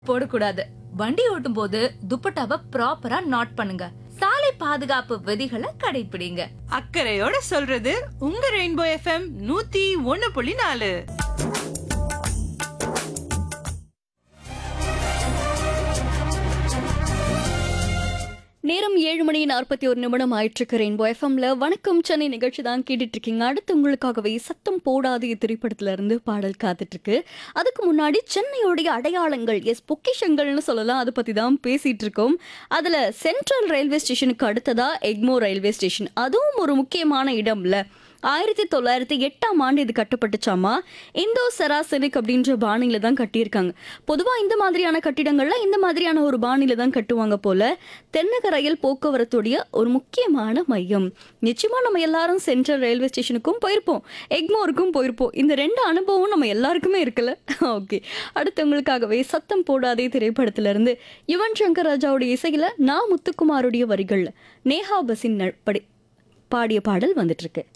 போடக்கூடாது வண்டி ஓட்டும் போது துப்பட்டாவை ப்ராப்பரா நாட் பண்ணுங்க சாலை பாதுகாப்பு விதிகளை கடைபிடிங்க அக்கறையோட சொல்றது உங்க ரெயின்போ எஃப்எம் நூத்தி ஒன்னு புள்ளி நாலு நேரம் ஏழு மணி நாற்பத்தி ஒரு நிமிடம் ஆயிட்டிருக்கு ரெயின்போ எஃப்எம்ல வணக்கம் சென்னை நிகழ்ச்சி தான் கேட்டுட்டு இருக்கீங்க அடுத்து உங்களுக்காகவே சத்தம் போடாத திரைப்படத்துல இருந்து பாடல் காத்துட்டு இருக்கு அதுக்கு முன்னாடி சென்னையோடைய அடையாளங்கள் எஸ் பொக்கிஷங்கள்னு சொல்லலாம் அதை பத்தி தான் பேசிட்டு இருக்கோம் அதுல சென்ட்ரல் ரயில்வே ஸ்டேஷனுக்கு அடுத்ததா எக்மோ ரயில்வே ஸ்டேஷன் அதுவும் ஒரு முக்கியமான இடம்ல ஆயிரத்தி தொள்ளாயிரத்தி எட்டாம் ஆண்டு இது கட்டப்பட்டுச்சாமா இந்தோ செராசெனிக் அப்படின்ற பாணியில தான் கட்டியிருக்காங்க பொதுவா இந்த மாதிரியான கட்டிடங்கள்ல இந்த மாதிரியான ஒரு பாணியில தான் கட்டுவாங்க போல தென்னக ரயில் போக்குவரத்துடைய ஒரு முக்கியமான மையம் நிச்சயமா நம்ம எல்லாரும் சென்ட்ரல் ரயில்வே ஸ்டேஷனுக்கும் போயிருப்போம் எக்மோருக்கும் போயிருப்போம் இந்த ரெண்டு அனுபவம் நம்ம எல்லாருக்குமே இருக்குல்ல ஓகே அடுத்தவங்களுக்காகவே சத்தம் போடாதே திரைப்படத்துல இருந்து யுவன் சங்கர் ராஜாவுடைய இசையில நான் முத்துக்குமாருடைய வரிகள்ல நேஹா பசின் ந- படி பாடிய பாடல் வந்துட்டு இருக்கு